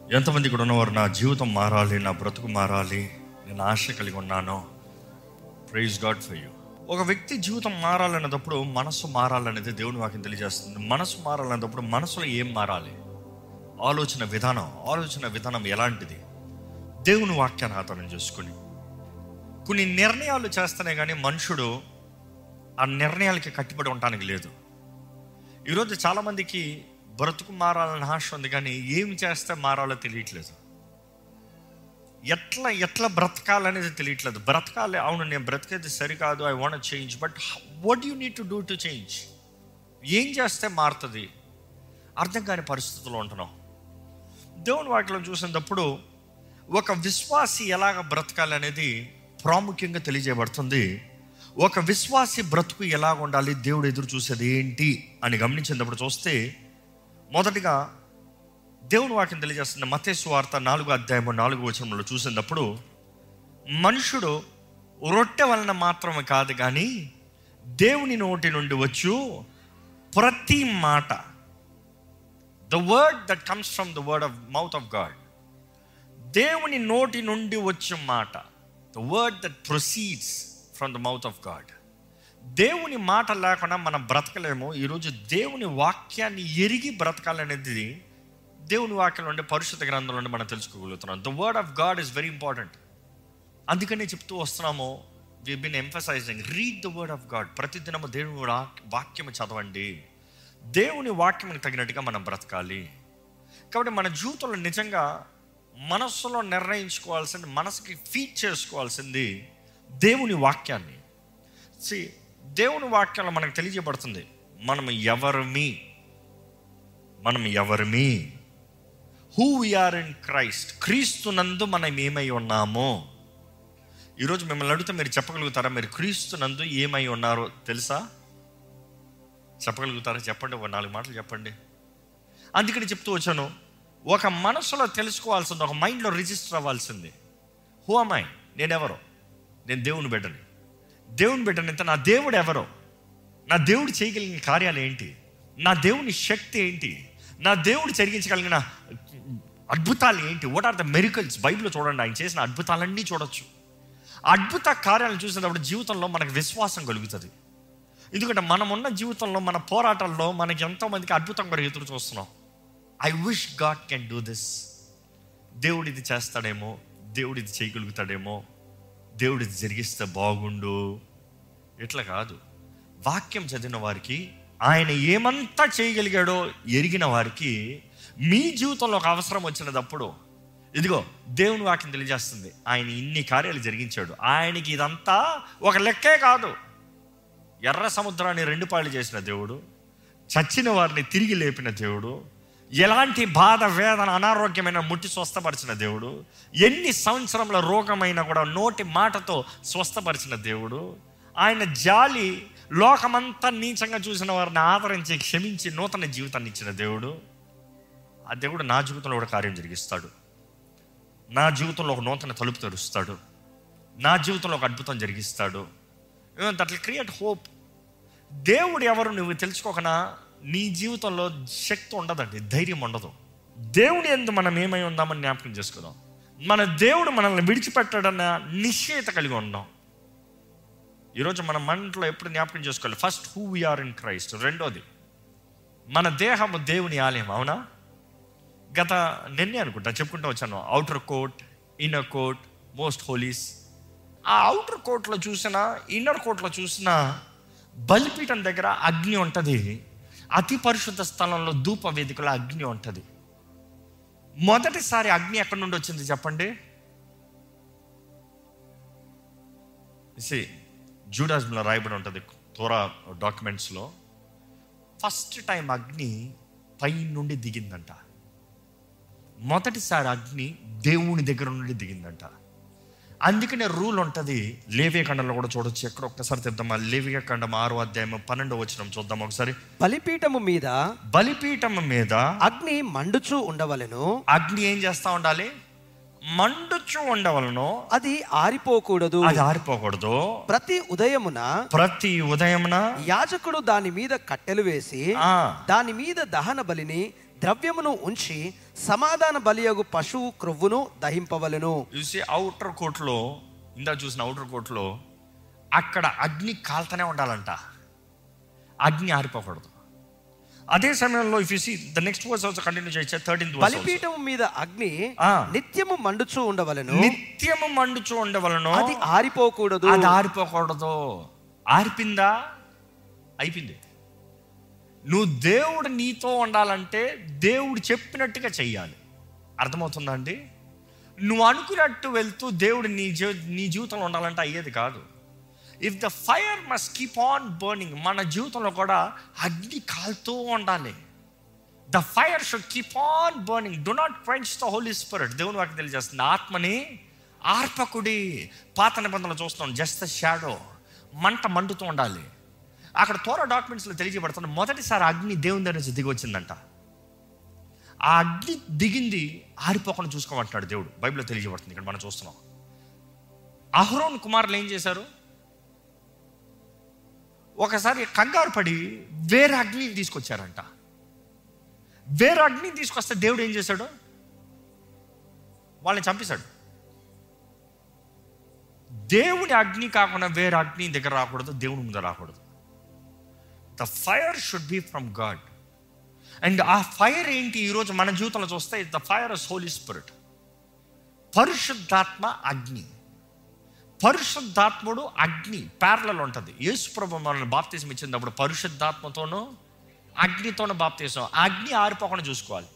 ఎంతమంది ఇక్కడ ఉన్నవారు నా జీవితం మారాలి నా బ్రతుకు మారాలి నేను ఆశ కలిగి ఉన్నాను ప్రైజ్ గాడ్ ఫర్ యూ ఒక వ్యక్తి జీవితం మారాలనేటప్పుడు మనసు మారాలనేది దేవుని వాక్యం తెలియజేస్తుంది మనసు మారాలనేటప్పుడు మనసులో ఏం మారాలి ఆలోచన విధానం ఆలోచన విధానం ఎలాంటిది దేవుని వాక్యాన్ని ఆధారం చేసుకుని కొన్ని నిర్ణయాలు చేస్తేనే కానీ మనుషుడు ఆ నిర్ణయాలకి కట్టుబడి ఉండటానికి లేదు ఈరోజు చాలామందికి బ్రతుకు మారాలని ఆశ ఉంది కానీ ఏం చేస్తే మారాలో తెలియట్లేదు ఎట్లా ఎట్లా బ్రతకాలనేది తెలియట్లేదు బ్రతకాలి అవును నేను బ్రతికేది సరికాదు I want change but what you need to do to change ఏం చేస్తే మారుతుంది అర్థం కాని పరిస్థితుల్లో ఉంటున్నాం దేవుని వాటిలో చూసినప్పుడు ఒక విశ్వాసి ఎలాగ బ్రతకాలి అనేది ప్రాముఖ్యంగా తెలియజేయబడుతుంది ఒక విశ్వాసి బ్రతుకు ఎలాగ ఉండాలి దేవుడు ఎదురు చూసేది ఏంటి అని గమనించినప్పుడు చూస్తే మొదటిగా దేవుని వాక్యం తెలియజేస్తున్న మతేసు వార్త నాలుగో అధ్యాయము నాలుగో వచనంలో చూసినప్పుడు మనుషుడు రొట్టె వలన మాత్రమే కాదు కానీ దేవుని నోటి నుండి వచ్చు ప్రతి మాట the word that comes from the word of mouth of God దేవుని నోటి నుండి వచ్చే మాట the word that proceeds from the mouth of God దేవుని మాట లేకుండా మనం బ్రతకలేము ఈరోజు దేవుని వాక్యాన్ని ఎరిగి బ్రతకాలనేది దేవుని వాక్యం నుండి పరిశుద్ధ గ్రంథం నుండి మనం తెలుసుకోగలుగుతున్నాం the word of God is very important అందుకనే చెప్తూ వస్తున్నాము we been emphasizing read the word of God ప్రతిదినము దేవుని వాక్- వాక్యము చదవండి దేవుని వాక్యమునికి తగినట్టుగా మనం బ్రతకాలి కాబట్టి మన జీవితంలో నిజంగా మనస్సులో నిర్ణయించుకోవాల్సింది మనసుకి ఫీట్ చేసుకోవాల్సింది దేవుని వాక్యాన్ని సి దేవుని వాక్యంలో మనకు తెలియజేయబడుతుంది మనం ఎవరిమి మనం ఎవరిమి హూ వీఆర్ ఇన్ క్రైస్ట్ క్రీస్తు నందు మనం ఏమై ఉన్నామో ఈరోజు మిమ్మల్ని అడిగితే మీరు చెప్పగలుగుతారా మీరు క్రీస్తు నందు ఏమై ఉన్నారో తెలుసా చెప్పగలుగుతారా చెప్పండి ఒక నాలుగు మాటలు చెప్పండి అందుకని చెప్తూ వచ్చాను ఒక మనసులో తెలుసుకోవాల్సింది ఒక మైండ్లో రిజిస్టర్ అవ్వాల్సింది హూ అమ్మాయి నేనెవరో నేను దేవుని బిడ్డని దేవుని బిడ్డనంత నా దేవుడు ఎవరో నా దేవుడు చేయగలిగిన కార్యాలు ఏంటి నా దేవుని శక్తి ఏంటి నా దేవుడు జరిగించగలిగిన అద్భుతాలు ఏంటి వాట్ ఆర్ ద మెరికల్స్ బైబిల్లో చూడండి ఆయన చేసిన అద్భుతాలన్నీ చూడొచ్చు అద్భుత కార్యాలను చూసినప్పుడు జీవితంలో మనకు విశ్వాసం కలుగుతుంది ఎందుకంటే మనం ఉన్న జీవితంలో మన పోరాటాల్లో మనకి ఎంతో మందికి అద్భుతం కొరకు ఎదురు చూస్తున్నాం I wish God can do this దేవుడు ఇది చేస్తాడేమో దేవుడు ఇది చేయగలుగుతాడేమో దేవుడు ఇది జరిగిస్తే బాగుండు ఇట్లా కాదు వాక్యం చదివిన వారికి ఆయన ఏమంతా చేయగలిగాడో ఎరిగిన వారికి మీ జీవితంలో ఒక అవసరం వచ్చినప్పుడు ఇదిగో దేవుని వాక్యం తెలియజేస్తుంది ఆయన ఇన్ని కార్యాలు జరిగించాడు ఆయనకి ఇదంతా ఒక లెక్కే కాదు ఎర్ర సముద్రాన్ని రెండు పాళ్ళు చేసిన దేవుడు చచ్చిన వారిని తిరిగి లేపిన దేవుడు ఎలాంటి బాధ వేదన అనారోగ్యమైన ముట్టి స్వస్థపరిచిన దేవుడు ఎన్ని సంవత్సరముల రోగమైనా కూడా నోటి మాటతో స్వస్థపరిచిన దేవుడు ఆయన జాలి లోకమంతా నీచంగా చూసిన వారిని ఆదరించి క్షమించి నూతన జీవితాన్ని ఇచ్చిన దేవుడు ఆ దేవుడు నా జీవితంలో కూడా కార్యం జరిగిస్తాడు నా జీవితంలో ఒక నూతన తలుపు తెరుస్తాడు నా జీవితంలో ఒక అద్భుతం జరిగిస్తాడు దట్ క్రియేట్ హోప్ దేవుడు ఎవరు నువ్వు తెలుసుకోకనా నీ జీవితంలో శక్తి ఉండదండి ధైర్యం ఉండదు దేవుని ఎందు మనం ఏమై ఉందామని జ్ఞాపకం చేసుకుందాం మన దేవుడు మనల్ని విడిచిపెట్టాడన్న నిశ్చయత కలిగి ఉన్నాం ఈరోజు మన మనలో ఎప్పుడు జ్ఞాపకం చేసుకోవాలి first who we are in Christ రెండోది మన దేహము దేవుని ఆలయం అవునా గత నిన్నే అనుకుంటా చెప్పుకుంటూ వచ్చాను outer coat inner coat most holies ఆ అవుటర్ కోట్లో చూసినా ఇన్నర్ కోట్లో చూసినా బలిపీఠం దగ్గర అగ్ని ఉంటుంది అతి పరిశుద్ధ స్థలంలో ధూప వేదికలో అగ్ని ఉంటుంది మొదటిసారి అగ్ని ఎక్కడి నుండి వచ్చింది చెప్పండి సి జూడాస్లో రాయబడి ఉంటుంది తోరా డాక్యుమెంట్స్లో ఫస్ట్ టైం అగ్ని పై నుండి దిగిందంట మొదటిసారి అగ్ని దేవుని దగ్గర నుండి దిగిందంట అందుకనే రూల్ ఉంటుంది లేవియ ఖండంలో కూడా చూడొచ్చు ఎక్కడ ఒక్కసారి తెద్దామా లేవియ ఖండం ఆరో అధ్యాయం పన్నెండో వచ్చిన చూద్దాం ఒకసారి బలిపీఠము మీద బలిపీఠం మీద అగ్ని మండుచూ ఉండవలెను అగ్ని ఏం చేస్తా ఉండాలి మండుచు ఉండవలను అది ఆరిపోకూడదు అది ఆరిపోకూడదు ప్రతి ఉదయమున ప్రతి ఉదయమున యాజకుడు దాని మీద కట్టెలు వేసి ఆ, దాని మీద దహన బలిని ద్రవ్యమును ఉంచి సమాధాన బలియగు పశువు క్రొవ్వును దహింపవలెను చూసి అవుటర్ కోట్లో ఇందా చూసిన అవుటర్ కోట్లో అక్కడ అగ్ని కాల్తనే ఉండాలంట అగ్ని ఆరిపోకూడదు అదే సమయంలో if you see the next verse also continue చేయొచ్చా థర్టీన్త్ వర్స్ బలిపీఠము మీద అగ్ని ఆ. నిత్యము మండుచూ ఉండవలెను నిత్యము మండుచు ఉండవలను అది ఆరిపోకూడదు అది ఆరిపోకూడదు ఆరిపిందా అయిపోయింది నువ్వు దేవుడు నీతో ఉండాలంటే దేవుడు చెప్పినట్టుగా చెయ్యాలి అర్థమవుతుందా అండి నువ్వు అనుకున్నట్టు వెళ్తూ దేవుడు నీ జీ నీ జీవితంలో ఉండాలంటే అయ్యేది కాదు if the fire must keep on burning మన జీవితంలో కూడా అగ్ని కాలుతూ ఉండాలి the fire should keep on burning do not quench the holy spirit దేవుని వాకి తెలియజేస్తుంది ఆత్మని ఆర్పకుడి పాత నిబంధనలు చూస్తున్నాం జస్ట్ ద షాడో మంట మండుతూ ఉండాలి అక్కడ తోర డాక్యుమెంట్స్లో తెలియజేయబడుతుంది మొదటిసారి అగ్ని దేవుని దగ్గర నుంచి దిగి వచ్చిందంట ఆ అగ్ని దిగింది ఆరిపోకుండా చూసుకోమంటున్నాడు దేవుడు బైబిల్లో తెలియజేయబడుతుంది ఇక్కడ మనం చూస్తున్నాం అహరోన్ కుమారులు ఏం చేశారు ఒకసారి కంగారు పడి వేరే అగ్నిని తీసుకొచ్చారంట వేరే అగ్నిని తీసుకొస్తే దేవుడు ఏం చేశాడు వాళ్ళని చంపేశాడు దేవుని అగ్ని కాకుండా వేరే అగ్ని దగ్గర రాకూడదు దేవుని ముందు రాకూడదు the fire should be from God and ఆ ఫైర్ ఏంటి ఈరోజు మన జీవితంలో చూస్తే the fire is holy spirit పరిశుద్ధాత్మ అగ్ని పరిశుద్ధాత్ముడు అగ్ని ప్యారలలో ఉంటుంది యేసుప్రభు మనల్ని బాప్తీసం ఇచ్చినప్పుడు పరిశుద్ధాత్మతోనూ అగ్నితోనూ బాప్తీసం ఆ అగ్ని ఆరిపోకుండా చూసుకోవాలి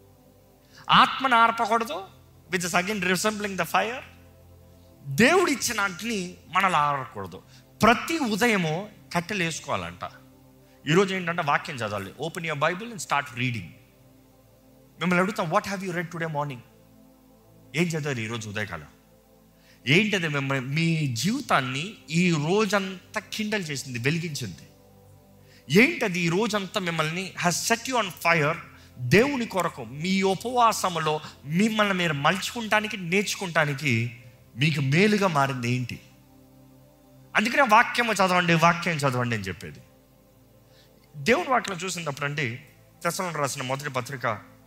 ఆత్మను ఆర్పకూడదు which is again resembling the fire దేవుడు ఇచ్చిన అగ్ని మనల్ని ఆరకూడదు ప్రతి ఉదయము కట్టెలు వేసుకోవాలంట ఈరోజు ఏంటంటే వాక్యం చదవాలి open your Bible and start reading మిమ్మల్ని అడుగుతాం what have you read today morning ఏం చదివారు ఈరోజు ఉదయకాలం ఏంటది మిమ్మల్ని మీ జీవితాన్ని ఈ రోజంతా కిండల్ చేసింది వెలిగించింది ఏంటది ఈ రోజంతా మిమ్మల్ని has set you on fire దేవుని కొరకు మీ ఉపవాసములో మిమ్మల్ని మీరు మలుచుకుంటానికి నేర్చుకుంటానికి మీకు మేలుగా మారింది ఏంటి అందుకనే వాక్యము చదవండి వాక్యం చదవండి అని చెప్పేది దేవుని వాక్యం చూసినప్పుడు అండి తెసలను రాసిన మొదటి పత్రిక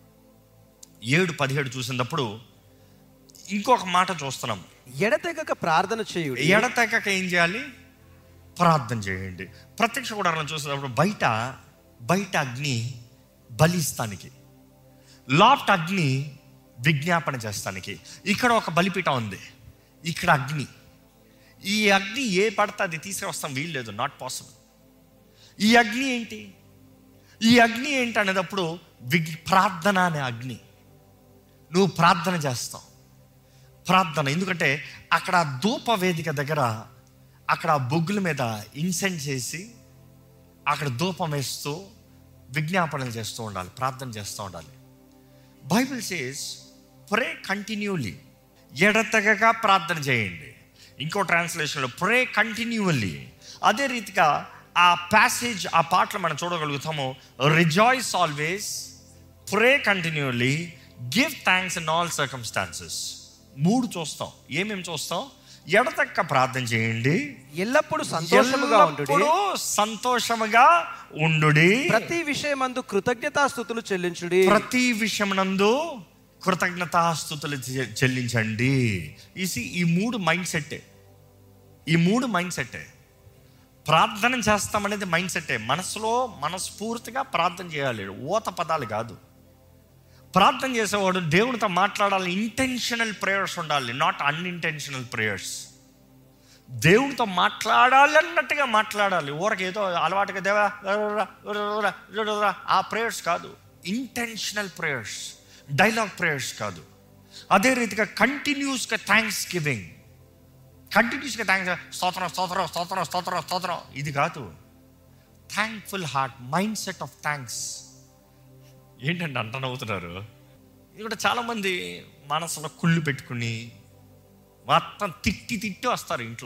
ఏడు పదిహేడు చూసినప్పుడు ఇంకొక మాట చూస్తున్నాం ఎడతెగక ప్రార్థన చేయుడి ఎడతెగక ఏం చేయాలి ప్రార్థన చేయండి ప్రత్యక్ష గుడాలను చూసినప్పుడు బయట బయట అగ్ని బలిస్తానికి లాఫ్ట్ అగ్ని విజ్ఞాపన చేస్తానికి ఇక్కడ ఒక బలిపీఠం ఉంది ఇక్కడ అగ్ని ఈ అగ్ని ఏ పడితే అది తీసుకొస్తాం వీలు లేదు నాట్ పాసిబుల్ ఈ అగ్ని ఏంటి ఈ అగ్ని ఏంటి అనేటప్పుడు విగ్ ప్రార్థన అనే అగ్ని నువ్వు ప్రార్థన చేస్తావు ప్రార్థన ఎందుకంటే అక్కడ ఆ ధూప వేదిక దగ్గర అక్కడ ఆ బొగ్గుల మీద ఇన్సెంట్ చేసి అక్కడ ధూపం వేస్తూ విజ్ఞాపనలు చేస్తూ ఉండాలి ప్రార్థన చేస్తూ ఉండాలి బైబిల్ సేస్ ప్రే కంటిన్యూలీ ఎడతెగక ప్రార్థన చేయండి ఇంకో ట్రాన్స్లేషన్లో ప్రే కంటిన్యూవల్లీ అదే రీతిగా ఆ ప్యాసేజ్ ఆ పాటలు మనం చూడగలుగుతాము rejoice always pray continually give thanks in all circumstances మూడు చూస్తాం ఏమేమి చూస్తాం ఎడతెక్క ప్రార్థన చేయండి ఎల్లప్పుడు సంతోషముగా ఉండు ఎల్లప్పుడూ సంతోషముగా ఉండుడి ప్రతి విషయమందు కృతజ్ఞతాస్థుతులు చెల్లించుడి ప్రతి విషయమునందు కృతజ్ఞతాస్థుతులు చె- చెల్లించండి ఈసి ఈ మూడు మైండ్ సెట్టే ఈ మూడు మైండ్ సెట్టే ప్రార్థన చేస్తామనేది మైండ్ సెట్టే మనసులో మనస్ఫూర్తిగా ప్రార్థన చేయాలి ఓత పదాలు కాదు ప్రార్థన చేసేవాడు దేవునితో మాట్లాడాలి ఇంటెన్షనల్ ప్రేయర్స్ ఉండాలి నాట్ అన్ఇంటెన్షనల్ ప్రేయర్స్ దేవునితో మాట్లాడాలి అన్నట్టుగా మాట్లాడాలి ఊరకి ఏదో అలవాటుగా దేవా రా, రా, రా, రా, రా, ఆ ప్రేయర్స్ కాదు ఇంటెన్షనల్ ప్రేయర్స్ డైలాగ్ ప్రేయర్స్ కాదు అదే రీతిగా కంటిన్యూస్గా థ్యాంక్స్ గివింగ్ కంటిన్యూస్గా థ్యాంక్స్ స్తోత్రం స్తోత్రం స్తోత్రం స్తోత్రం స్తోత్రం ఇది కాదు thankful heart mind set of thanks ఏంటంటే అంట నవ్వుతున్నారు ఇక్కడ చాలామంది మనసులో కుళ్ళు పెట్టుకుని మొత్తం తిట్టి తిట్టి వస్తారు ఇంట్లో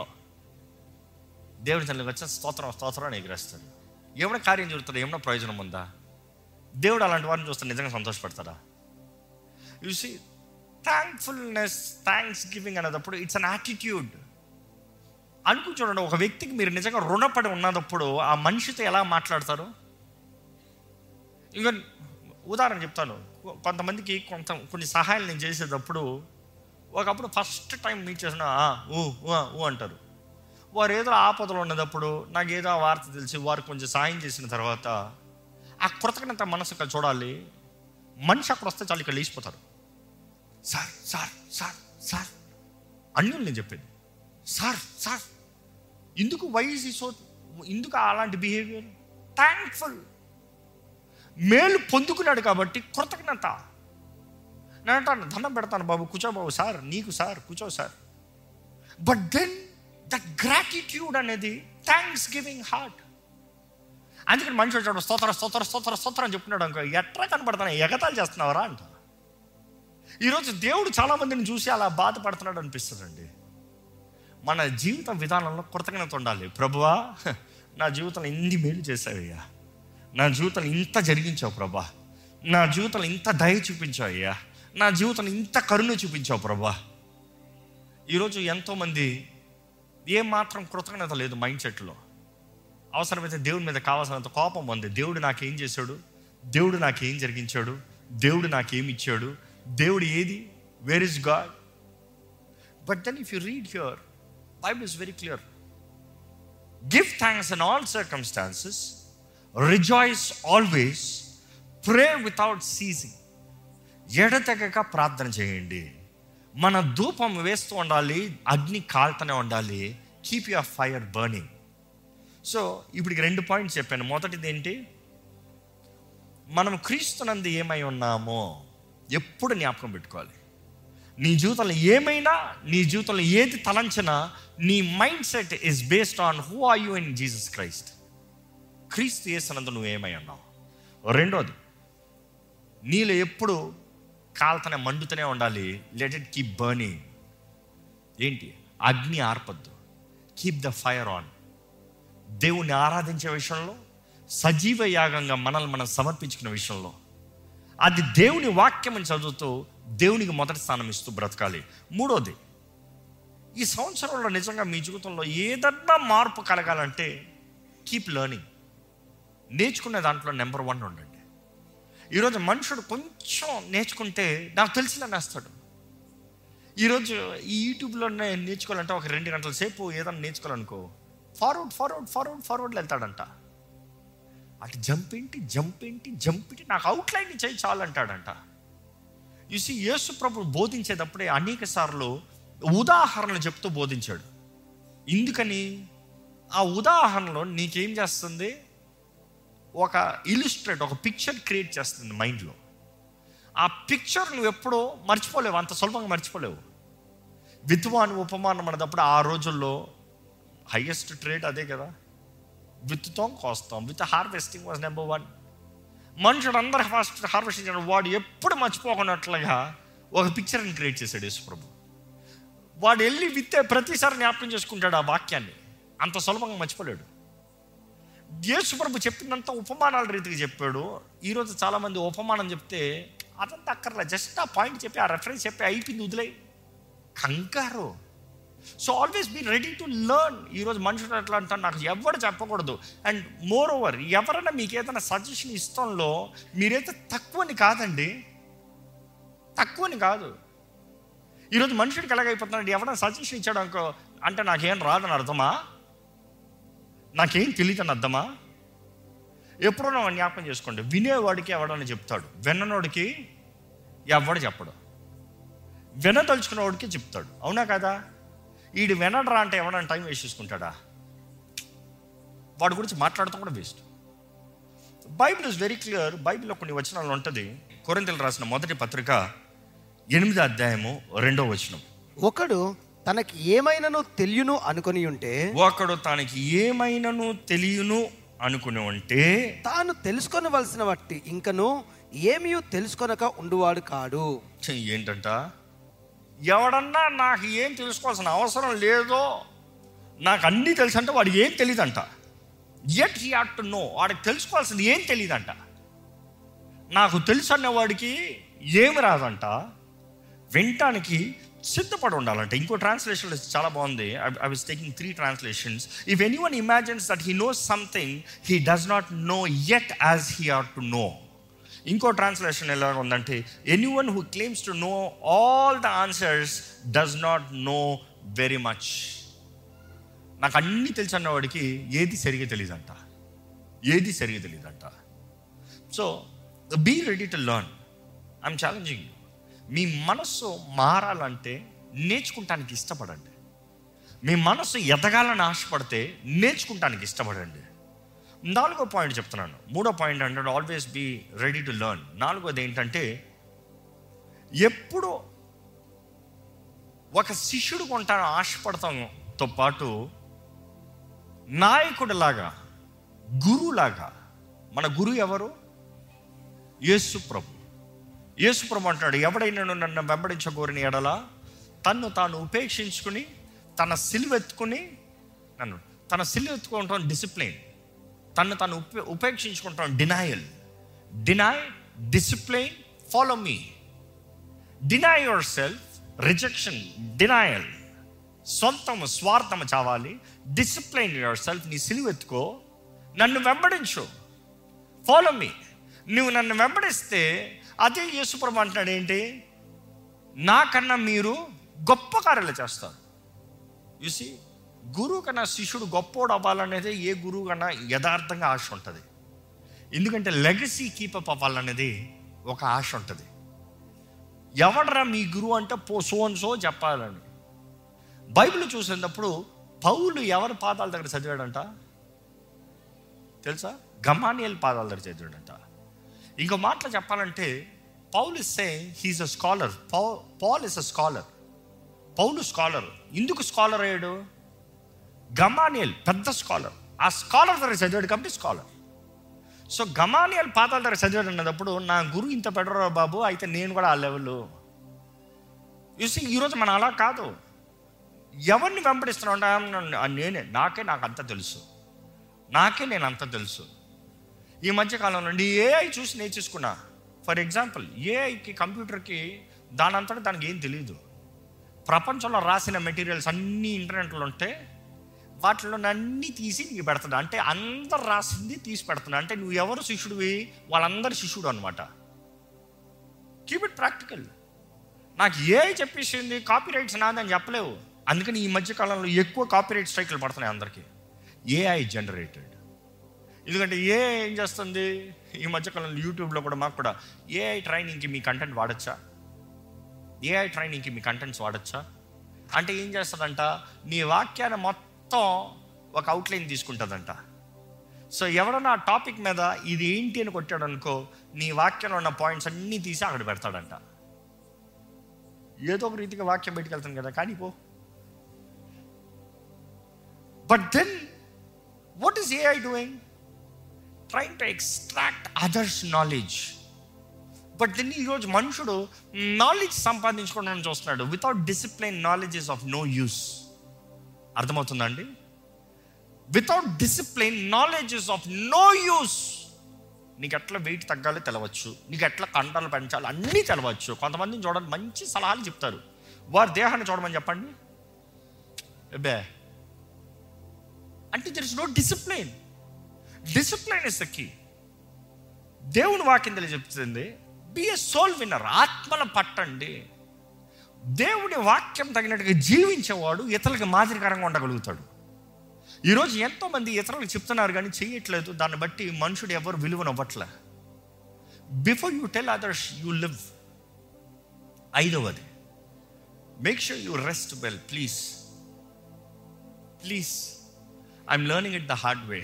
దేవుని తల్లికి వచ్చి స్తోత్రం స్తోత్రం అని ఎగిరేస్తారు ఏమైనా కార్యం జరుగుతుంది ఏమైనా ప్రయోజనం ఉందా దేవుడు అలాంటి వారిని చూస్తే నిజంగా సంతోషపడతాడా చూసి థ్యాంక్ఫుల్నెస్ థ్యాంక్స్ గివింగ్ అనేటప్పుడు ఇట్స్ అన్ యాటిట్యూడ్ అనుకుని చూడండి ఒక వ్యక్తికి మీరు నిజంగా రుణపడి ఉన్నప్పుడు ఆ మనిషితో ఎలా మాట్లాడతారు ఈవెన్ ఉదాహరణ చెప్తాను కొ- కొంతమందికి కొంత కొన్ని సహాయాలు నేను చేసేటప్పుడు ఒకప్పుడు ఫస్ట్ టైం మీట్ చేసిన "ఆ, ఊ ఊ, ఆ, ఊ అంటారు వారు ఏదో ఆపదలో ఉన్నప్పుడు నాకు ఏదో ఆ వార్త తెలిసి వారు కొంచెం సాయం చేసిన తర్వాత ఆ కృతజ్ఞత మనసు ఇక్కడ చూడాలి మనిషి అక్కడ వస్తే చాలు ఇక్కడ లేచిపోతారు సార్ సార్ సార్ సార్ అన్యులు నేను చెప్పేది సార్ సార్ ఎందుకు వైస్ సో ఎందుకు అలాంటి బిహేవియర్ థ్యాంక్ఫుల్ మేలు పొందుకున్నాడు కాబట్టి కృతజ్ఞత నేను అంటాను దండం పెడతాను బాబు కూర్చో బాబు సార్ నీకు సార్ కూర్చో sir but then that gratitude అనేది థ్యాంక్స్ గివింగ్ హార్ట్ అందుకని మనిషి వచ్చాడు స్తోత్ర స్తోత్ర స్తోత్ర స్తోత్రం అని చెప్తున్నాడు అనుకో ఎట్లా కనపడతాను ఎగతాలు చేస్తున్నావరా అంట ఈరోజు దేవుడు చాలా మందిని చూసి అలా బాధపడుతున్నాడు అనిపిస్తుందండి మన జీవిత విధానంలో కృతజ్ఞత ఉండాలి ప్రభువా నా జీవితంలో ఇన్ని మేలు చేశావయ్యా నా జీవితంలో ఇంత జరిగించావు ప్రభా నా జీవితంలో ఇంత దయ చూపించావు అయ్యా నా జీవితంలో ఇంత కరుణ చూపించావు ప్రభా ఈరోజు ఎంతోమంది ఏమాత్రం కృతజ్ఞత లేదు మైండ్ సెట్లో అవసరమైతే దేవుడి మీద కావాల్సినంత కోపం ఉంది దేవుడు నాకేం చేశాడు దేవుడు నాకేం జరిగించాడు దేవుడు నాకేం ఇచ్చాడు దేవుడు ఏది where is God but then if you read here Bible is very clear give thanks in all circumstances rejoice always pray without ceasing ఎడతెగక ప్రార్థన చేయండి మన ధూపం వేస్తూ ఉండాలి అగ్ని కాల్తనే ఉండాలి keep your fire burning so ఇప్పుడు రెండు పాయింట్స్ చెప్పాను మొదటిది ఏంటి మనం క్రీస్తునందు ఏమై ఉన్నామో ఎప్పుడు జ్ఞాపకం పెట్టుకోవాలి నీ జీవితంలో ఏమైనా నీ జీవితంలో ఏది తలంచినా నీ mind set is based on who are you in Jesus Christ క్రీస్తు చేసినందు నువ్వు ఏమై ఉన్నావు రెండోది నీలో ఎప్పుడు కాల్తనే మండుతూనే ఉండాలి లెట్ ఇట్ కీప్ బర్నింగ్ ఏంటి అగ్ని ఆర్పద్దు కీప్ ద ఫైర్ ఆన్ దేవుణ్ణి ఆరాధించే విషయంలో సజీవ యాగంగా మనల్ని మనం సమర్పించుకునే విషయంలో అది దేవుని వాక్యం చదువుతూ దేవునికి మొదటి స్థానం ఇస్తూ బ్రతకాలి మూడోది ఈ సంవత్సరంలో నిజంగా మీ జీవితంలో ఏదన్నా మార్పు కలగాలంటే కీప్ లెర్నింగ్ నేర్చుకునే దాంట్లో నెంబర్ వన్ ఉండండి ఈరోజు మనుషుడు కొంచెం నేర్చుకుంటే నాకు తెలిసిన నేస్తాడు ఈరోజు ఈ యూట్యూబ్లో నేర్చుకోవాలంటే ఒక రెండు గంటల సేపు ఏదైనా నేర్చుకోవాలనుకో ఫార్వర్డ్ ఫార్వర్డ్ ఫార్వర్డ్ ఫార్వర్డ్లో వెళ్తాడంట అటు జంప్ ఏంటి జంప్ ఏంటి జంప్ ఏంటి నాకు అవుట్లైన్ చేయి చాలు అంటాడంట చూసి యేసు ప్రభు బోధించేటప్పుడే అనేక సార్లు ఉదాహరణలు చెప్తూ బోధించాడు ఎందుకని ఆ ఉదాహరణలో నీకేం చేస్తుంది ఒక ఇలిస్ట్రేట్ ఒక పిక్చర్ క్రియేట్ చేస్తుంది మైండ్లో ఆ పిక్చర్ నువ్వు ఎప్పుడో మర్చిపోలేవు అంత సులభంగా మర్చిపోలేవు విత్వాన్ ఉపమానం అనేటప్పుడు ఆ రోజుల్లో హైయెస్ట్ ట్రేడ్ అదే కదా విత్తుతాం కోస్తాం with harvesting was number one మనుషుడు అందరు ఫాస్ట్ హార్వెస్టింగ్ చేయడం వాడు ఎప్పుడు మర్చిపోకున్నట్లుగా ఒక పిక్చర్ని క్రియేట్ చేశాడు యేసుప్రభు వాడు వెళ్ళి విత్తే ప్రతిసారి జ్ఞాపకం చేసుకుంటాడు ఆ వాక్యాన్ని అంత సులభంగా మర్చిపోలేడు యేసుప్రభు చెప్పినంత ఉపమానాల రీతికి చెప్పాడు ఈరోజు చాలామంది ఉపమానం చెప్తే అదంతా అక్కర్లే జస్ట్ ఆ పాయింట్ చెప్పి ఆ రెఫరెన్స్ చెప్పి అయిపోయింది వదిలే కంగారు so always be ready to learn ఈరోజు మనుషులు ఎట్లా అంటారు నాకు ఎవరు చెప్పకూడదు అండ్ మోర్ ఓవర్ ఎవరైనా మీకు ఏదైనా సజెషన్ ఇష్టంలో మీరైతే తక్కువని కాదండి తక్కువని కాదు ఈరోజు మనుషుడికి ఎలాగైపోతున్నాడు ఎవరైనా సజెషన్ ఇచ్చాడు అనుకో అంటే నాకేం రాదని అర్థమా నాకేం తెలియదని అర్థమా ఎప్పుడో జ్ఞాపకం చేసుకోండి వినేవాడికి ఎవడని చెప్తాడు విన్ననోడికి ఎవడు చెప్పడు వినదలుచుకున్నవాడికి చెప్తాడు అవునా కదా వీడు వినడరా అంటే ఎవడన్నా టైం వేస్ట్ చేసుకుంటాడా వాడి గురించి మాట్లాడటం కూడా waste Bible is very clear బైబిల్లో కొన్ని వచనాలు ఉంటుంది కొరింతలు రాసిన మొదటి పత్రిక ఎనిమిది అధ్యాయము రెండో వచనం ఒకడు తనకి ఏమైనాను తెలియను అనుకొని ఉంటే ఒకడు తనకి ఏమైనను తెలియను అనుకుని ఉంటే తాను తెలుసుకొనవలసిన బట్టి ఇంకను ఏమీ తెలుసుకొనక ఉండువాడు కాడు ఛీ, ఏంటంట ఎవడన్నా నాకు ఏం తెలుసుకోవాల్సిన అవసరం లేదో నాకు అన్నీ తెలుసు అంటే వాడికి ఏం తెలియదంట at he ought to know వాడికి తెలుసుకోవాల్సింది ఏం తెలియదంట నాకు తెలుసు అన్నవాడికి ఏమి రాదంట వినటానికి సిద్ధపడి ఉండాలంట ఇంకో ట్రాన్స్లేషన్ చాలా బాగుంది I was taking three translations if any one imagines that he knows something he does not know yet as he ought to know ఇంకో ట్రాన్స్లేషన్ ఎలా ఉందంటే any one who claims to know all the answers does not know very much నాకు అన్నీ తెలుసు అన్నవాడికి ఏది సరిగా తెలియదంట ఏది సరిగా తెలియదంట so be ready to learn I'm challenging మీ మనస్సు మారాలంటే నేర్చుకుంటానికి ఇష్టపడండి మీ మనస్సు ఎదగాలని ఆశపడితే నేర్చుకుంటానికి ఇష్టపడండి నాలుగో పాయింట్ చెప్తున్నాను మూడో పాయింట్ అంటే always be ready to learn నాలుగోది ఏంటంటే ఎప్పుడు ఒక శిష్యుడు కొంటాను ఆశపడతాంతో పాటు నాయకుడిలాగా గురువులాగా మన గురువు ఎవరు యేసు ప్రభు యేసు ప్రభు అంటాడు ఎవడైనా నన్ను వెంబడించగోరిన ఎడల తన్ను తాను ఉపేక్షించుకుని తన సిలువెత్తుకుని నన్ను తన సిలువెత్తుకుంటాం డిసిప్లిన్ తను తను ఉపే ఉపేక్షించుకుంటాం denial deny discipline follow me deny your self rejection denial సొంతము స్వార్థము చావాలి డిసిప్లైన్ యువర్ సెల్ఫ్ నీ సిలువెత్తుకో నన్ను వెంబడించు ఫాలో మీ నువ్వు నన్ను వెంబడిస్తే అదే యేసుప్రభు అంటున్నాడు ఏంటి నాకన్నా మీరు గొప్ప కార్యాలు చేస్తారు చూసి గురువు కన్నా శిష్యుడు గొప్పోడు అవ్వాలనేది ఏ గురువు కన్నా యథార్థంగా ఆశ ఉంటుంది ఎందుకంటే లెగసీ కీపప్ అవ్వాలనేది ఒక ఆశ ఉంటుంది ఎవడరా మీ గురువు అంటే పో సో అని సో చెప్పాలని బైబిల్ చూసేటప్పుడు పౌలు ఎవరి పాదాల దగ్గర చదివాడంట తెలుసా గమానియల్ పాదాల దగ్గర చదివాడంట ఇంకో మాటలు చెప్పాలంటే Paul is say he's a scholar Paul is a scholar పౌలు స్కాలర్ ఎందుకు స్కాలర్ అయ్యాడు గమానియల్ పెద్ద స్కాలర్ ఆ స్కాలర్ దగ్గర చదివాడు కాబట్టి స్కాలర్ సో గమానియల్ పాదాల దగ్గర చదివాడు అన్నప్పుడు నా గురువు ఇంత పెడరా బాబు అయితే నేను కూడా ఆ లెవెల్ చూసి ఈరోజు మనం అలా కాదు ఎవరిని వెంబడిస్తున్నా నేనే నాకే నాకు అంత తెలుసు నాకే నేను అంత తెలుసు ఈ మధ్య కాలంలో నేను ఏఐ చూసి నేర్చేసుకున్నా ఫర్ ఎగ్జాంపుల్ ఏఐకి కంప్యూటర్కి దాని అంతటా దానికి ఏం తెలియదు ప్రపంచంలో రాసిన మెటీరియల్స్ అన్నీ ఇంటర్నెట్లో ఉంటే వాటిలో అన్నీ తీసి నీకు పెడతాడు అంటే అందరు రాసింది తీసి పెడుతున్నా అంటే నువ్వు ఎవరు శిష్యుడివి వాళ్ళందరి శిష్యుడు అనమాట కీప్ ఇట్ ప్రాక్టికల్ నాకు ఏ చెప్పేసింది కాపీ రైట్స్ నాదని చెప్పలేవు అందుకని ఈ మధ్య కాలంలో ఎక్కువ కాపీ రైట్ స్ట్రైక్లు పడుతున్నాయి అందరికీ ఏఐ జనరేటెడ్ ఎందుకంటే ఏ ఏం చేస్తుంది ఈ మధ్యకాలంలో యూట్యూబ్లో కూడా మాకు కూడా ఏఐ ట్రైనింగ్కి మీ కంటెంట్ వాడచ్చా ఏఐ ట్రైనింగ్కి మీ కంటెంట్స్ వాడచ్చా అంటే ఏం చేస్తుందంట నీ వాక్యాన్ని మొత్తం ఒక అవుట్లైన్ తీసుకుంటుందంట సో ఎవడన్నా ఆ టాపిక్ మీద ఇది ఏంటి అని కొట్టాడు అనుకో నీ వాక్యంలో ఉన్న పాయింట్స్ అన్నీ తీసి అక్కడ పెడతాడంట ఏదో ఒక రీతిగా వాక్యం బయటికి వెళ్తాను కదా కానీ పో but then what is AI doing train to extract others knowledge but then ఈరోజు మనుషుడు నాలెడ్జ్ సంపాదించుకోవడం చూస్తున్నాడు without discipline knowledge is of no use అర్థమవుతుందండి without discipline knowledge is of no use నీకు ఎట్లా వెయిట్ తగ్గాలో తెలవచ్చు నీకు ఎట్లా కండలు పెంచాలి అన్నీ తెలవచ్చు కొంతమందిని చూడండి మంచి సలహాలు చెప్తారు వారి దేహాన్ని చూడమని చెప్పండి అబ్బే అంటే there is no discipline discipline is the key దేవుని వాక్యం తెలియ చెప్తుంది బి ఏ సోల్ విన్నర్ ఆత్మల పట్టండి దేవుని వాక్యం తగినట్టుగా జీవించేవాడు ఇతరులకు మాదిరికరంగా ఉండగలుగుతాడు ఈరోజు ఎంతోమంది ఇతరులకు చెప్తున్నారు కానీ చేయట్లేదు దాన్ని బట్టి మనుషుడు ఎవరు విలువనవ్వట్లే before you tell others you live ఐదవది make sure you rest well please please I'm learning it the hard way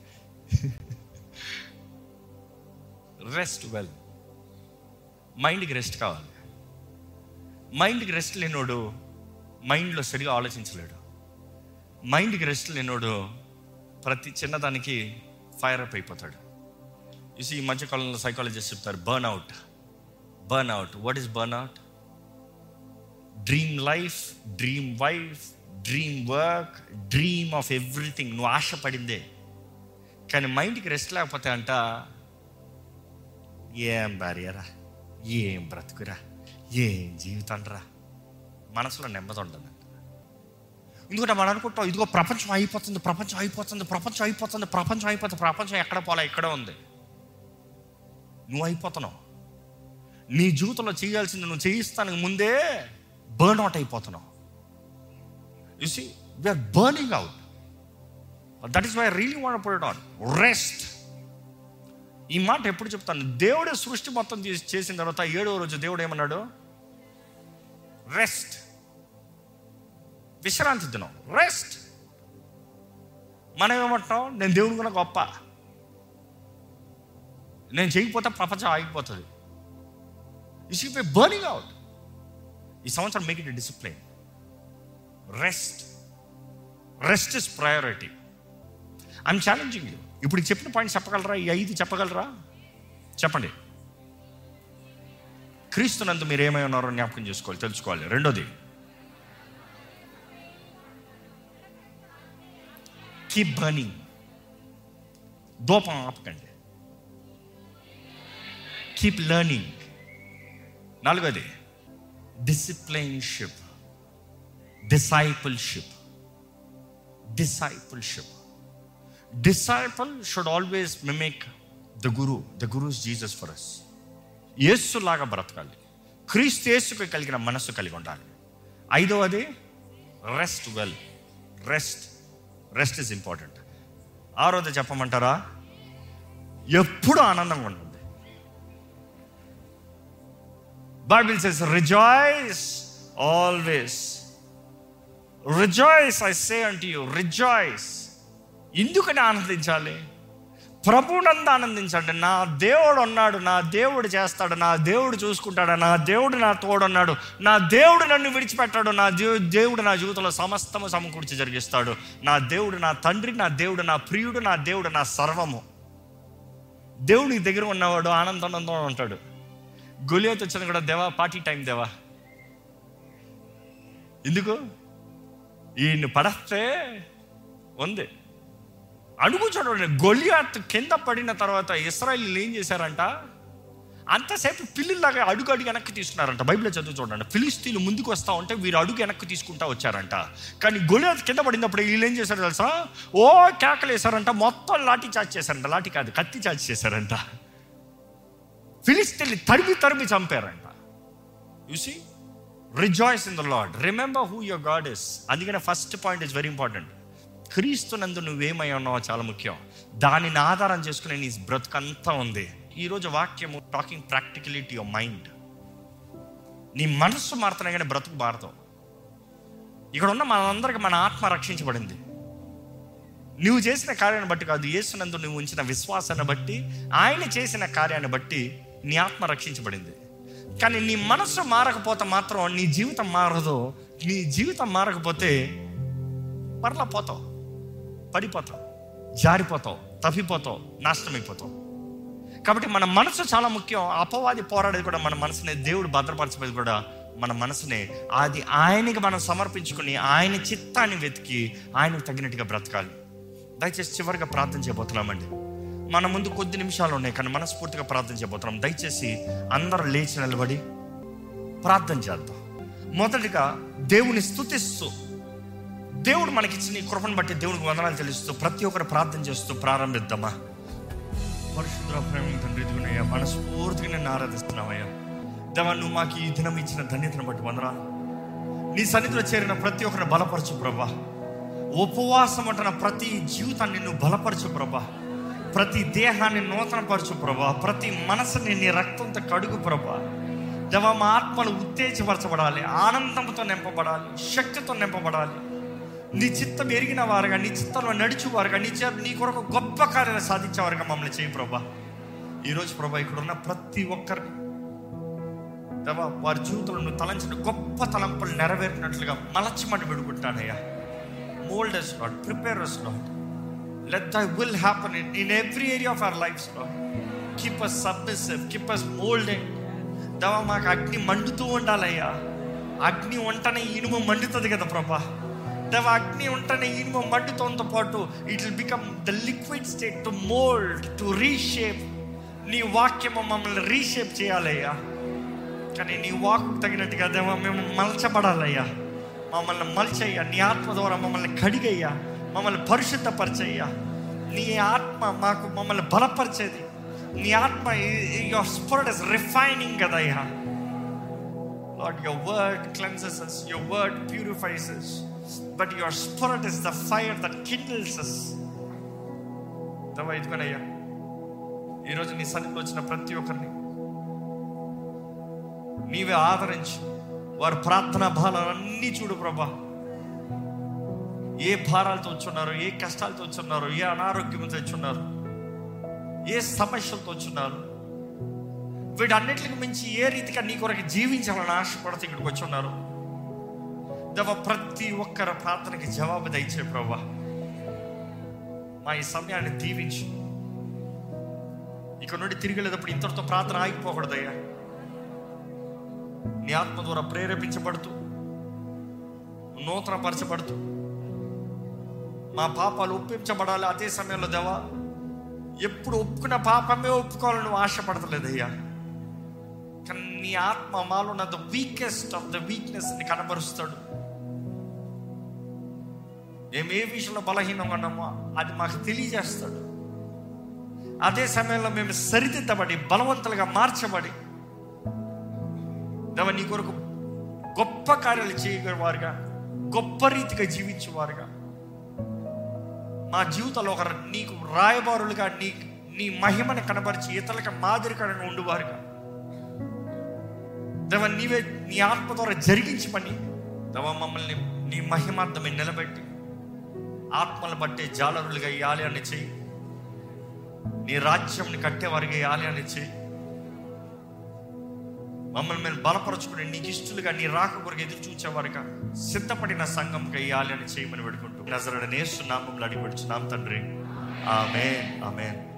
rest well మైండ్కి రెస్ట్ కావాలి మైండ్కి రెస్ట్ లేనోడు మైండ్లో సరిగా ఆలోచించలేడు మైండ్కి రెస్ట్ లేనోడు ప్రతి చిన్నదానికి ఫైర్ అప్ అయిపోతాడు ఇసి ఈ మధ్యకాలంలో సైకాలజిస్ట్ చెప్తారు burn out burn out what is burn out dream life dream wife dream work dream of everything నువ్వు ఆశపడిందే కానీ మైండ్కి రెస్ట్ లేకపోతే అంట ఏం భార్యరా ఏం బ్రతుకురా ఏం జీవితం రా మనసులో నెమ్మది ఉండదంట ఎందుకంటే మనం అనుకుంటాం ఇదిగో ప్రపంచం అయిపోతుంది ప్రపంచం అయిపోతుంది ప్రపంచం అయిపోతుంది ప్రపంచం అయిపోతుంది ప్రపంచం ఎక్కడ పోలా ఇక్కడ ఉంది నువ్వు అయిపోతున్నావు నీ జీవితంలో చేయాల్సింది నువ్వు చేయిస్తానికి ముందే బర్న్ అవుట్ అయిపోతున్నావు you see we are burning out that is why really want put on rest ఈ మాట ఎప్పుడు చెప్తాను దేవుడే సృష్టి మొత్తం చేసి చేసిన తర్వాత ఏడవ రోజు దేవుడు ఏమన్నాడు రెస్ట్ విశ్రాంతి దినం రెస్ట్ మనం ఏమంటాం నేను దేవుని కన్నా గొప్ప నేను చేయకపోతే ప్రపంచం ఆగిపోతుంది you should be burning out ఈ సంవత్సరం make it discipline rest rest is priority I'm challenging you ఇప్పుడు చెప్పిన పాయింట్ చెప్పగలరా ఈ ఐదు చెప్పగలరా చెప్పండి క్రీస్తునందు మీరు ఏమై ఉన్నారో జ్ఞాపకం చేసుకోవాలి తెలుసుకోవాలి రెండోది కీప్ బర్నింగ్ దూపం ఆపకండి కీప్ లెర్నింగ్ నాలుగోది disciplineship discipleship discipleship disciple should always mimic the guru the gurus Jesus for us యేసులాగా బ్రతకాలి క్రీస్తు యేసుకు కలిగిన మనస్సు కలిగి ఉండాలి ఐదవది rest well rest rest is important ఆరోది చెప్పమంటారా ఎప్పుడు ఆనందంగా ఉంటుంది Bible says rejoice always rejoice I say అంటు యూ రిజాయిస్ ఎందుకని ఆనందించాలి ప్రభునందు ఆనందించండి నా దేవుడు ఉన్నాడు నా దేవుడు చేస్తాడు నా దేవుడు చూసుకుంటాడు నా దేవుడు నా తోడున్నాడు నా దేవుడు నన్ను విడిచిపెట్టాడు నా దేవు దేవుడు నా జీవితంలో సమస్తము సమకూర్చి జరిగిస్తాడు నా దేవుడు నా తండ్రి నా దేవుడు నా ప్రియుడు నా దేవుడు నా సర్వము దేవుడి దగ్గర ఉన్నవాడు ఆనందంతో ఉంటాడు గొలియత్ వచ్చిన కూడా దేవా పార్టీ టైం దేవా ఎందుకు ఈయన్ని పడస్తే ఉంది అడుగు చూడండి గొలియాత్ కింద పడిన తర్వాత ఇస్రాయలీలు ఏం చేశారంట అంతసేపు పిల్లిలాగా అడుగు అడుగు వెనక్కి తీసుకున్నారంట బైబిల్ చదువు చూడండి ఫిలిస్తీన్లు ముందుకు వస్తా ఉంటే వీరు అడుగు వెనక్కి తీసుకుంటా వచ్చారంట కానీ గొలియాత్ కింద పడినప్పుడు వీళ్ళు ఏం చేశారు తెలుసా ఓ కేకలు వేశారంట మొత్తం లాఠీ చార్జ్ చేశారంట లాఠీ కాదు కత్తి చార్జ్ చేశారంట ఫిలిస్తీన్లు తరిమి తరిమి చంపారంట you see rejoice in the lord remember who your God is అందుకనే first point is very important క్రీస్తునందు నువ్వేమై ఉన్నావో చాలా ముఖ్యం దానిని ఆధారం చేసుకునే నీ బ్రతుకంతా ఉంది ఈరోజు వాక్యము టాకింగ్ ప్రాక్టికలిటీ యువర్ మైండ్ నీ మనస్సు మారుతున్నా కానీ బ్రతుకు మారుతావు ఇక్కడ ఉన్న మనందరికి మన ఆత్మ రక్షించబడింది నువ్వు చేసిన కార్యాన్ని బట్టి కాదు యేసునందు నువ్వు ఉంచిన విశ్వాసాన్ని బట్టి ఆయన చేసిన కార్యాన్ని బట్టి నీ ఆత్మ రక్షించబడింది కానీ నీ మనస్సు మారకపోతే మాత్రం నీ జీవితం మారదు నీ జీవితం మారకపోతే మరలా పోతావు పడిపోతావు జారిపోతావు తప్పిపోతావు నాశనమైపోతావు కాబట్టి మన మనసు చాలా ముఖ్యం అపవాది పోరాడేది కూడా మన మనసునే దేవుడు భద్రపరచబోయేది కూడా మన మనసునే అది ఆయనకి మనం సమర్పించుకుని ఆయన చిత్తాన్ని వెతికి ఆయనకు తగినట్టుగా బ్రతకాలి దయచేసి చివరిగా ప్రార్థన చేయబోతున్నామండి మన ముందు కొద్ది నిమిషాలు ఉన్నాయి కానీ మనస్ఫూర్తిగా ప్రార్థన చేయబోతున్నాం దయచేసి అందరూ లేచి నిలబడి ప్రార్థన చేద్దాం మొదటిగా దేవుని స్తుతిస్తూ దేవుడు మనకిచ్చిన ఈ కృపను బట్టి దేవునికి వందనాలు చెల్లిస్తూ ప్రతి ఒక్కరు ప్రార్థన చేస్తూ ప్రారంభిద్దామా పరిశుద్ధ ప్రేమ తండ్రి ఇదిగోనయ్యా మనస్ఫూర్తిగా నేను ఆరాధిస్తున్నామయ్యా దేవా నువ్వు మాకు ఈ దినం ఇచ్చిన ధన్యతను బట్టి వందనాలు నీ సన్నిధిలో చేరిన ప్రతి ఒక్కరిని బలపరచు ప్రభా ఉపవాసం అంటున్న ప్రతి జీవితాన్ని నువ్వు బలపరచు ప్రభా ప్రతి దేహాన్ని నూతనపరచు ప్రభా ప్రతి మనసుని నీ రక్తంతో కడుగు ప్రభా దేవా మా ఆత్మలు ఉత్తేజపరచబడాలి ఆనందంతో నింపబడాలి శక్తితో నింపబడాలి నీ చిత్తం ఎరిగిన వారుగా నీ చిత్తంలో నడిచేవారుగా నీ చే నీ కొరకు గొప్ప కార్యాలు సాధించేవారుగా మమ్మల్ని చేయి ప్రభా ఈరోజు ప్రభా ఇక్కడ ఉన్న ప్రతి ఒక్కరిని దేవా వారి జీవితంలో నువ్వు తలంచిన గొప్ప తలంపులు నెరవేరినట్లుగా మలచమని పెడుకుంటానయ్యా mold us, Lord. Prepare us, Lord. Let thy will happen in, in every area of our lives, Lord. Keep us submissive, keep us molding. దేవా మాకు అగ్ని మండుతూ ఉండాలయ్యా అగ్ని ఉంటనే ఇనుము మండుతుంది కదా ప్రభా దేవ అగ్ని ఉంటనే ఇనుము మండుతో పాటు it will become the liquid state to mould to reshape నీ వాక్యము మమ్మల్ని రీషేప్ చేయాలయ్యా కానీ నీ వాకు తగినట్టుగా దేవా మేము మలచబడాలయ్యా మమ్మల్ని మలిచయ్యా నీ ఆత్మ ద్వారా మమ్మల్ని కడిగయ్యా మమ్మల్ని పరిశుద్ధపరచయ్యా నీ ఆత్మ మాకు మమ్మల్ని బలపరిచేది నీ ఆత్మ యువర్ స్పిరిట్ ఇస్ రిఫైనింగ్ కదయ్యా lord your word cleanses us your word purifies us but your spirit is the fire that kindles us దవా ఇదిగోనయ్యా ఈరోజు నీ సన్నిధిలో వచ్చిన ప్రతి ఒక్కరిని నీవే ఆదరించి వారి ప్రార్థనా భారాలన్నీ చూడు ప్రభా ఏ భారాలతో వచ్చున్నారు ఏ కష్టాలతో వచ్చున్నారు ఏ అనారోగ్యంతో వచ్చున్నారు ఏ సమస్యలతో వచ్చున్నారు వీటన్నిటికి మించి ఏ రీతిగా నీ కొరకు జీవించాలని ఆశపడుతూ ఇక్కడికి వచ్చి ఉన్నారు దేవ ప్రతి ఒక్కరి ప్రార్థనకి జవాబు దయచే ప్రభా మా ఈ సమయాన్ని దీవించు ఇక్కడ నుండి తిరిగి వెళ్ళేటప్పుడు ఇంతటితో ప్రార్థన ఆగిపోకూడదయ్యా నీ ఆత్మ ద్వారా ప్రేరేపించబడుతూ నూతన పరచబడుతూ మా పాపాలు ఒప్పించబడాలి అదే సమయంలో దేవా ఎప్పుడు ఒప్పుకున్న పాపమే ఒప్పుకోవాలని నువ్వు ఆశపడతలేదయ్యా కానీ నీ ఆత్మ మాలో ఉన్న the weakest of the weakness ని కనబరుస్తాడు మేము ఏ విషయంలో బలహీనంగా ఉన్నామో అది మాకు తెలియజేస్తాడు అదే సమయంలో మేము సరిదిద్దబడి బలవంతులుగా మార్చబడి దేవ నీ కొరకు గొప్ప కార్యాలు చేయగలవారుగా గొప్ప రీతిగా జీవించేవారుగా మా జీవితంలో ఒక నీకు రాయబారులుగా నీ నీ మహిమను కనబరిచి ఇతరులకు మాదిరికరంగా ఉండువారుగా దేవ నీవే నీ ఆత్మ ద్వారా జరిగించి పని దేవ మమ్మల్ని నీ మహిమార్థమే నిలబెట్టి ఆత్మలు బట్టే జాలరులుగా ఈ ఆలయాన్ని చేయి నీ రాజ్యంని కట్టేవారిగా ఈ ఆలయాన్ని చేయి మమ్మల్ని మేము బలపరచుకుని నీకు ఇష్టలుగా నీ రాక కొరకు ఎదురు చూచేవారుగా సిద్ధపడిన సంఘంగా ఈ ఆలయాన్ని చేయమని పెడుకుంటూ నజరడనేసు నామంలో అడిగి పెడుచున్నాం తండ్రి ఆమెన్ ఆమెన్